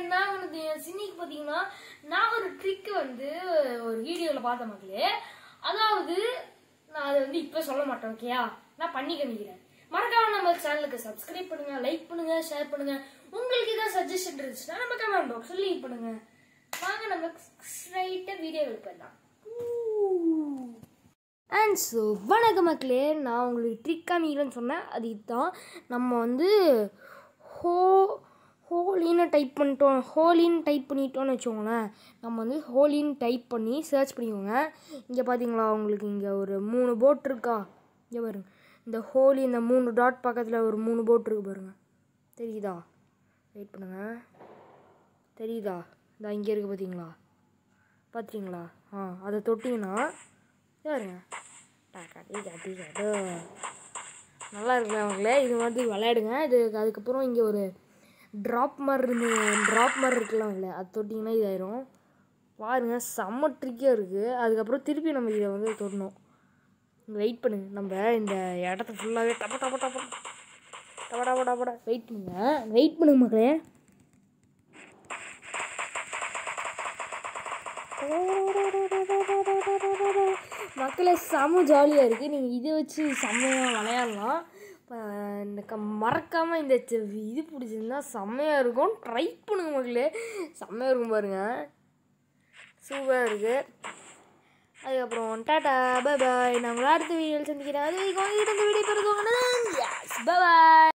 நாங்க சின்னிக்கு பார்த்தீங்கன்னா நான் ஒரு ட்ரிக் வந்து ஒரு வீடியோவில் பார்த்த மக்களே அதாவது நான் அதை வந்து இப்போ சொல்ல மாட்டேன் ஓகேயா நான் பண்ணி காமிக்கிறேன் மறக்காம நம்ம சேனலுக்கு சப்ஸ்கிரைப் பண்ணுங்க லைக் பண்ணுங்க ஷேர் பண்ணுங்க உங்களுக்கு ஏதாவது சஜஷன் இருந்துச்சுன்னா நம்ம கமெண்ட் பாக்ஸில் லீவ் பண்ணுங்க வாங்க நம்ம ஸ்ட்ரைட்டாக வீடியோவில் போயிடலாம் அண்ட் ஸோ வணக்க மக்களே நான் உங்களுக்கு ட்ரிக் காமிக்கிறேன்னு சொன்னேன் அது இதுதான் நம்ம வந்து ஹோ ஹோலின்னு டைப் பண்ணிட்டோம் ஹோலின்னு டைப் பண்ணிட்டோம்னு வச்சுக்கோங்களேன் நம்ம வந்து ஹோலின்னு டைப் பண்ணி சர்ச் பண்ணிக்கோங்க இங்கே பார்த்தீங்களா உங்களுக்கு இங்கே ஒரு மூணு போட் இருக்கா இங்கே பாருங்க இந்த ஹோலி இந்த மூணு டாட் பக்கத்தில் ஒரு மூணு போட் இருக்கு பாருங்க தெரியுதா வெயிட் பண்ணுங்க தெரியுதா இந்த இங்கே இருக்குது பார்த்தீங்களா பார்த்தீங்களா ஆ அதை தொட்டிங்கன்னா பாருங்க டாக்கா டீக்கா டீக்கா டோ. நல்லா இருக்குல்ல அவங்களே இது வந்து விளையாடுங்க இது அதுக்கப்புறம் இங்கே ஒரு ட்ராப் மாதிரி இருந்து ட்ராப் மாதிரி இருக்கலாம் இல்லை அது தொட்டிங்கன்னா இதாயிரும் பாருங்க செம்ம ட்ரிக்காக இருக்குது அதுக்கப்புறம் திருப்பி நம்ம இதை வந்து தொடணும் இங்கே வெயிட் பண்ணுங்க நம்ம இந்த இடத்த ஃபுல்லாகவே டப்ப டப்ப டப்ப டப்ப டப்ப டப்பட வெயிட் பண்ணுங்க வெயிட் பண்ணுங்க மக்களே மக்களே செம்ம ஜாலியாக இருக்குது நீங்கள் இதை வச்சு செம்மையாக விளையாடலாம் இப்போ இந்த க மறக்காமல் இந்த சி- இது பிடிச்சிருந்தா செம்மையாக இருக்கும் ட்ரை பண்ணுங்க மக்களே செம்மையாக இருக்கும் பாருங்கள் சூப்பராக இருக்குது அதுக்கப்புறம் டாட்டா பை பாய் நான் உங்களை அடுத்த வீடியோவில் சந்திக்கிறேன் அது வரைக்கும் இந்த வீடியோ பெறுவாங்க பாய்